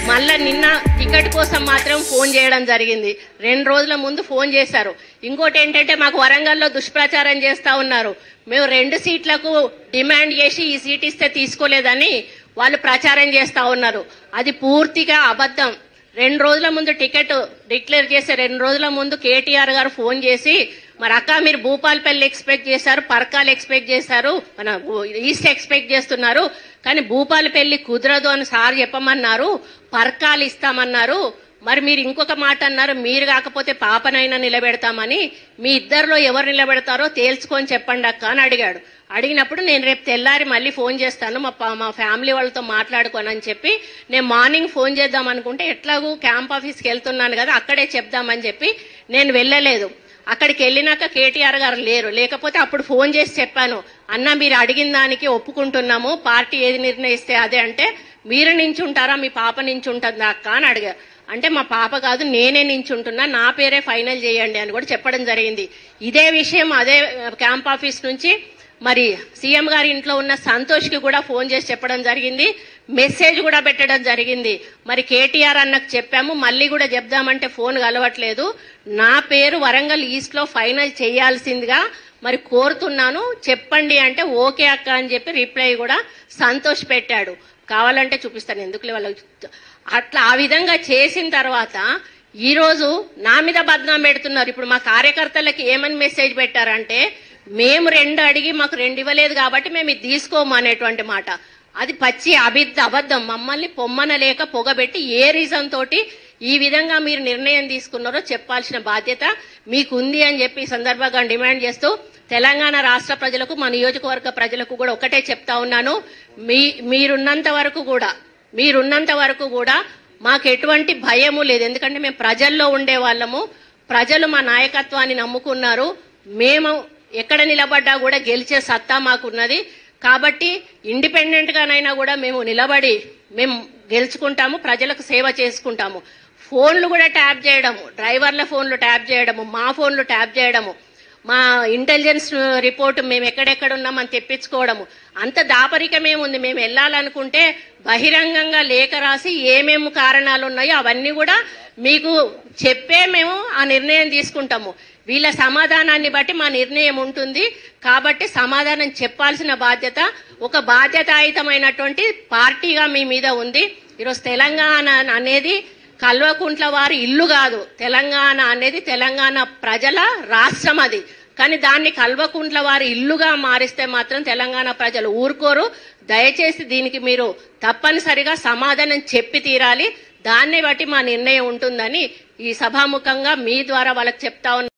మళ్ళా నిన్న టికెట్ కోసం మాత్రం ఫోన్ చేయడం జరిగింది రెండు రోజుల ముందు ఫోన్ చేశారు ఇంకోటి ఏంటంటే మాకు వరంగల్లో దుష్ప్రచారం చేస్తా ఉన్నారు మేము రెండు సీట్లకు డిమాండ్ చేసి ఈ సీట్ ఇస్తే తీసుకోలేదని వాళ్ళు ప్రచారం చేస్తా ఉన్నారు అది పూర్తిగా అబద్ధం రెండు రోజుల ముందు టికెట్ డిక్లేర్ చేసే రెండు రోజుల ముందు కేటీఆర్ గారు ఫోన్ చేసి మరి అక్క మీరు భూపాల్పల్లి ఎక్స్పెక్ట్ చేశారు పరకాలు ఎక్స్పెక్ట్ చేశారు మన ఈస్ట్ ఎక్స్పెక్ట్ చేస్తున్నారు కానీ భూపాలపల్లి కుదరదు అని సార్ చెప్పమన్నారు పరకాలు ఇస్తామన్నారు మరి మీరు ఇంకొక మాట అన్నారు మీరు కాకపోతే పాపనైనా నిలబెడతామని మీ ఇద్దరిలో ఎవరు నిలబెడతారో తేల్చుకొని చెప్పండి అక్క అని అడిగాడు అడిగినప్పుడు నేను రేపు తెల్లారి మళ్ళీ ఫోన్ చేస్తాను మా పా- మా ఫ్యామిలీ వాళ్ళతో మాట్లాడుకోనని చెప్పి నేను మార్నింగ్ ఫోన్ చేద్దాం అనుకుంటే ఎట్లాగూ క్యాంప్ ఆఫీస్కి వెళ్తున్నాను కదా అక్కడే చెప్దామని చెప్పి నేను వెళ్ళలేదు అక్కడికి వెళ్ళినాక కేటీఆర్ గారు లేరు లేకపోతే అప్పుడు ఫోన్ చేసి చెప్పాను అన్న మీరు అడిగిన దానికి ఒప్పుకుంటున్నాము పార్టీ ఏది నిర్ణయిస్తే అదే అంటే మీరు నించుంటారా మీ పాప నించుంటుందా అక్క అని అడిగా అంటే మా పాప కాదు నేనే నించుంటున్నా నా పేరే ఫైనల్ చేయండి అని కూడా చెప్పడం జరిగింది ఇదే విషయం అదే క్యాంప్ ఆఫీస్ నుంచి మరి సీఎం గారి ఇంట్లో ఉన్న సంతోష్ కి కూడా ఫోన్ చేసి చెప్పడం జరిగింది మెసేజ్ కూడా పెట్టడం జరిగింది మరి కేటీఆర్ అన్నకు చెప్పాము మళ్ళీ కూడా చెప్దామంటే ఫోన్ కలవట్లేదు నా పేరు వరంగల్ ఈస్ట్ లో ఫైనల్ చేయాల్సిందిగా మరి కోరుతున్నాను చెప్పండి అంటే ఓకే అక్క అని చెప్పి రిప్లై కూడా సంతోష్ పెట్టాడు కావాలంటే చూపిస్తాను ఎందుకులే వాళ్ళకి అట్లా ఆ విధంగా చేసిన తర్వాత ఈ రోజు నా మీద బద్నాం పెడుతున్నారు ఇప్పుడు మా కార్యకర్తలకి ఏమని మెసేజ్ పెట్టారంటే మేము రెండు అడిగి మాకు రెండు ఇవ్వలేదు కాబట్టి మేము ఇది తీసుకోము అనేటువంటి మాట అది పచ్చి అబిద్ధ అబద్ధం మమ్మల్ని పొమ్మనలేక పొగబెట్టి ఏ రీజన్ తోటి ఈ విధంగా మీరు నిర్ణయం తీసుకున్నారో చెప్పాల్సిన బాధ్యత మీకుంది అని చెప్పి ఈ సందర్భంగా డిమాండ్ చేస్తూ తెలంగాణ రాష్ట్ర ప్రజలకు మా నియోజకవర్గ ప్రజలకు కూడా ఒకటే చెప్తా ఉన్నాను మీ మీరున్నంత వరకు కూడా మీరున్నంత వరకు కూడా మాకు ఎటువంటి భయము లేదు ఎందుకంటే మేము ప్రజల్లో ఉండే వాళ్ళము ప్రజలు మా నాయకత్వాన్ని నమ్ముకున్నారు మేము ఎక్కడ నిలబడ్డా కూడా గెలిచే సత్తా మాకున్నది కాబట్టి ఇండిపెండెంట్ గానైనా కూడా మేము నిలబడి మేము గెలుచుకుంటాము ప్రజలకు సేవ చేసుకుంటాము ఫోన్లు కూడా ట్యాప్ చేయడము డ్రైవర్ల ఫోన్లు ట్యాప్ చేయడము మా ఫోన్లు ట్యాప్ చేయడము మా ఇంటెలిజెన్స్ రిపోర్ట్ మేము ఎక్కడెక్కడ ఉన్నామని తెప్పించుకోవడము అంత దాపరికమేముంది మేము వెళ్ళాలనుకుంటే బహిరంగంగా లేఖ రాసి ఏమేమి కారణాలు ఉన్నాయో అవన్నీ కూడా మీకు చెప్పే మేము ఆ నిర్ణయం తీసుకుంటాము వీళ్ళ సమాధానాన్ని బట్టి మా నిర్ణయం ఉంటుంది కాబట్టి సమాధానం చెప్పాల్సిన బాధ్యత ఒక బాధ్యతాయుతమైనటువంటి పార్టీగా మీ మీద ఉంది ఈరోజు తెలంగాణ అనేది కల్వకుంట్ల వారి ఇల్లు కాదు తెలంగాణ అనేది తెలంగాణ ప్రజల రాష్ట్రం అది కానీ దాన్ని కల్వకుంట్ల వారి ఇల్లుగా మారిస్తే మాత్రం తెలంగాణ ప్రజలు ఊరుకోరు దయచేసి దీనికి మీరు తప్పనిసరిగా సమాధానం చెప్పి తీరాలి దాన్ని బట్టి మా నిర్ణయం ఉంటుందని ఈ సభాముఖంగా మీ ద్వారా వాళ్ళకి చెప్తా ఉన్నా